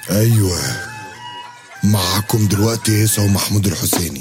ايوه معاكم دلوقتي هيصة ومحمود الحسيني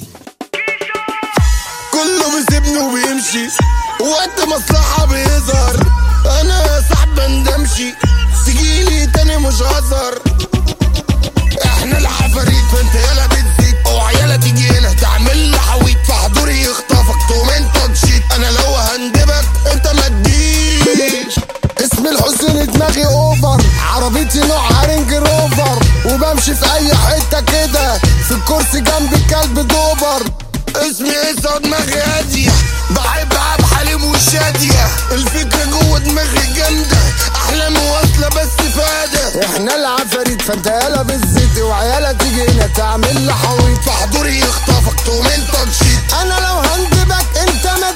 كله بيسيبني وبيمشي وقت مصلحة بيظهر انا صاحب بندمشي تجيلي تاني مش هزر احنا العفاريت فانت يلا بتزيد اوعى يلا تيجي هنا تعمل لي حويط في حضوري يخطفك تقوم انت تشيط انا لو هندبك انت ما تجيش اسم الحسين دماغي اوفر عربيتي نوعها رينج روفر وبمشي في اي حته كده في الكرسي جنب الكلب دوبر اسمي عيسى دماغي هادية بحب عب حليم وشادية الفكرة جوه دماغي جامدة أحلامي واصلة بس فادة احنا العفاريت فانت يالا بالزيت وعيالة تيجي هنا تعمل لي حويط في حضوري يخطفك تقوم انت تشيط انا لو هندبك انت ما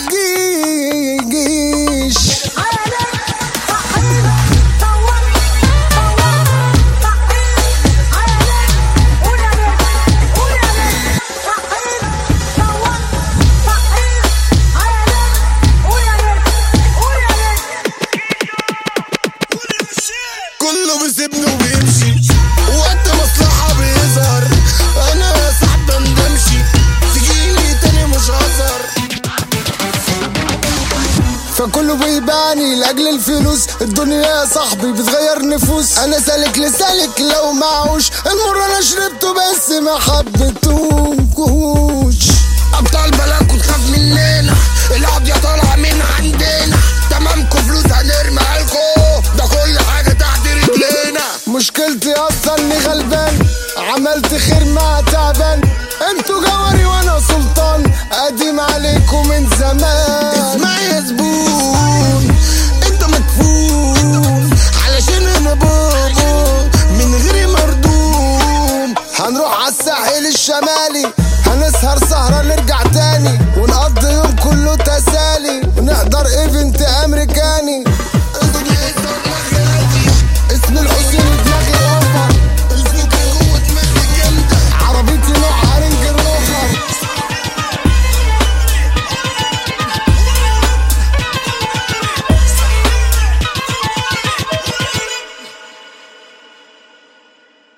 تجيش كله بيسيبني وبيمشي وقت مصلحة بيظهر انا صاحب بندمشي تجيلي تاني مش هزر فكله بيباني لاجل الفلوس الدنيا يا صاحبي بتغير نفوس انا سالك لسالك لو معوش المر انا شربته بس ما حبيتوش ابطال بلاكوا تخاف مننا القضية طالعة من عندنا تمامكوا فلوس هنرمي عليكوا ده كل حاجة تحت رجلينا مشكلتي اصلا اني غلبان عملت خير مع تعبان انتوا جواري وانا سلطان قديم عليكم من زمان اسمع يا زبون انت مدفون علشان انا بابا من غيري مردوم هنروح على الساحل الشمالي هنسهر سهرة نرجع